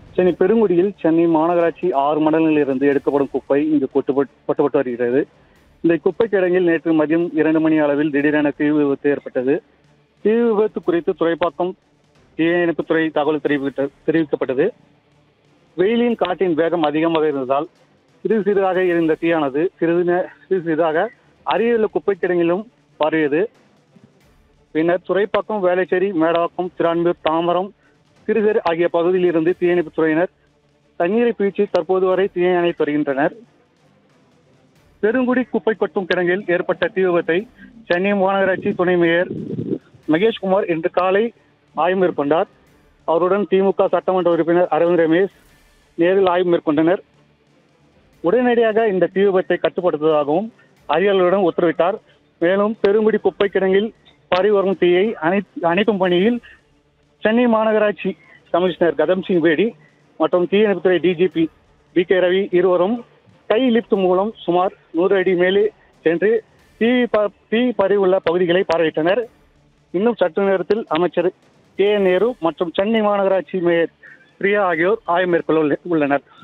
சென்னை பெருங்குடியில் சென்னை மாநகராட்சி ஆறு மண்டலங்களில் இருந்து எடுக்கப்படும் குப்பை இங்கு கொட்டுப்பட்டு கொட்டப்பட்டு வருகிறது இந்த குப்பை கிடங்கில் நேற்று மதியம் இரண்டு மணி அளவில் திடீரென தீ விபத்து ஏற்பட்டது தீ விபத்து குறித்து துறைப்பாக்கம் தீயணைப்புத்துறை தகவல் தெரிவித்த தெரிவிக்கப்பட்டது வெயிலின் காற்றின் வேகம் அதிகமாக இருந்ததால் சிறிது சிறிதாக இருந்த தீயானது சிறிது நே- சிறிது சிறிதாக அருகிலுள்ள குப்பை கிடங்கிலும் பரவியது பின்னர் துறைப்பாக்கம் வேளச்சேரி மேடாக்கம் திரான்மூர் தாமரம் சிறுகர் ஆகிய பகுதியில் இருந்து தீயணைப்புத் துறையினர் தண்ணீரை பீய்ச்சி தற்போது வரை தீயை அணைத்து வருகின்றனர் பெருங்குடி குப்பை கொட்டும் கிடங்கில் ஏற்பட்ட தீ விபத்தை சென்னை மாநகராட்சி துணை மேயர் மகேஷ்குமார் இன்று காலை ஆய்வு மேற்கொண்டார் அவருடன் திமுக சட்டமன்ற உறுப்பினர் அரவிந்த் ரமேஷ் நேரில் ஆய்வு மேற்கொண்டனர் உடனடியாக இந்த தீ விபத்தை கட்டுப்படுத்துவதாகவும் அதிகாரிகளிடம் உத்தரவிட்டார் மேலும் பெருங்குடி குப்பை கிடங்கில் பரவி வரும் தீயை அணை அணைக்கும் பணியில் சென்னை மாநகராட்சி கமிஷனர் கதம் சிங் பேடி மற்றும் தீயணைப்புத்துறை டிஜிபி பி கே ரவி இருவரும் கை லிப்ட் மூலம் சுமார் நூறு அடி மேலே சென்று தீ ப- தீ பரவியுள்ள பகுதிகளை பார்வையிட்டனர் இன்னும் சற்று நேரத்தில் அமைச்சர் கே நேரு மற்றும் சென்னை மாநகராட்சி மேயர் பிரியா ஆகியோர் ஆய்வு மேற்கொள்ள உள்ள- உள்ளனர்